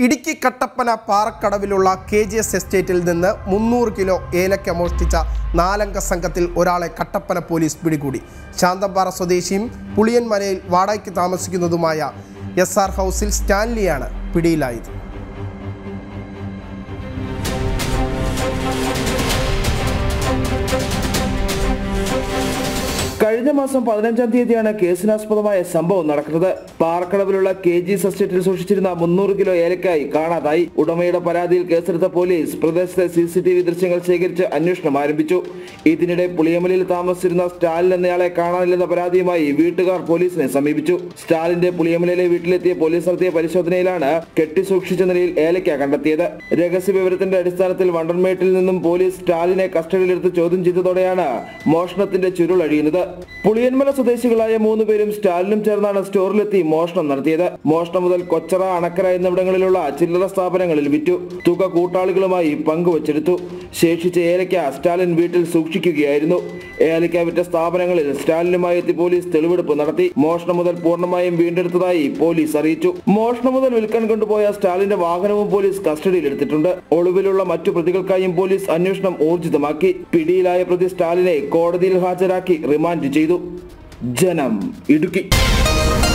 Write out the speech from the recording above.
ഇടുക്കി കട്ടപ്പന പാറക്കടവിലുള്ള K G S എസ്റ്റേറ്റിൽ നിന്ന് മുന്നൂറ് കിലോ ഏലക്ക മോഷ്ടിച്ച നാലംഗ സംഘത്തിൽ ഒരാളെ കട്ടപ്പന പോലീസ് പിടികൂടി ശാന്തമ്പാറ സ്വദേശിയും പുളിയൻമലയിൽ വാടകയ്ക്ക് താമസിക്കുന്നതുമായ എസ് ആർ ഹൗസിൽ സ്റ്റാൻലിയാണ് പിടിയിലായത് കഴിഞ്ഞ മാസം പതിനഞ്ചാം തീയതിയാണ് കേസിനാസ്പദമായ സംഭവം നടക്കുന്നത് പാറക്കടവിലുള്ള കെ ജി എസ്റ്റേറ്റിൽ സൂക്ഷിച്ചിരുന്ന മുന്നൂറ് കിലോ ഏലക്കായി കാണാതായി ഉടമയുടെ പരാതിയിൽ കേസെടുത്ത പോലീസ് പ്രദേശത്തെ സി സി ടി വി ദൃശ്യങ്ങൾ ശേഖരിച്ച് അന്വേഷണം ആരംഭിച്ചു ഇതിനിടെ പുളിയമലയിൽ താമസിച്ചിരുന്ന സ്റ്റാലിൻ എന്നയാളെ കാണാനില്ലെന്ന പരാതിയുമായി വീട്ടുകാർ പോലീസിനെ സമീപിച്ചു സ്റ്റാലിന്റെ പുളിയമലയിലെ വീട്ടിലെത്തിയ പോലീസ് നടത്തിയ പരിശോധനയിലാണ് കെട്ടിസൂക്ഷിച്ച നിലയിൽ ഏലക്ക കണ്ടെത്തിയത് രഹസ്യ വിവരത്തിന്റെ അടിസ്ഥാനത്തിൽ വണ്ടൻമേട്ടിൽ നിന്നും പോലീസ് സ്റ്റാലിനെ കസ്റ്റഡിയിലെടുത്ത് ചോദ്യം ചെയ്തതോടെയാണ് മോഷണത്തിന്റെ ചുരുളഴിയുന്നത് പുളിയന്മല സ്വദേശികളായ മൂന്ന് പേരും സ്റ്റാലിനും ചേർന്നാണ് സ്റ്റോറിലെത്തി മോഷണം നടത്തിയത് മോഷണം മുതൽ കൊച്ചറ അണക്കര എന്നിവിടങ്ങളിലുള്ള ചില്ലറ സ്ഥാപനങ്ങളിൽ വിറ്റു തുക കൂട്ടാളികളുമായി പങ്കുവച്ചെടുത്തു ശേഷിച്ച ഏലക്ക സ്റ്റാലിൻ വീട്ടിൽ സൂക്ഷിക്കുകയായിരുന്നു ഏലക്ക വിറ്റ സ്ഥാപനങ്ങളിൽ സ്റ്റാലിനുമായി എത്തി പോലീസ് തെളിവെടുപ്പ് നടത്തി മോഷണം മുതൽ പൂർണ്ണമായും വീണ്ടെടുത്തതായി പോലീസ് അറിയിച്ചു മോഷണം മുതൽ വിൽക്കാൻ കൊണ്ടുപോയ സ്റ്റാലിന്റെ വാഹനവും പോലീസ് കസ്റ്റഡിയിലെടുത്തിട്ടുണ്ട് ഒളിവിലുള്ള മറ്റു പ്രതികൾക്കായും പോലീസ് അന്വേഷണം ഊർജിതമാക്കി പിടിയിലായ പ്രതി സ്റ്റാലിനെ കോടതിയിൽ ഹാജരാക്കി റിമാൻഡ് ചെയ്തു ജനം ഇടുക്കി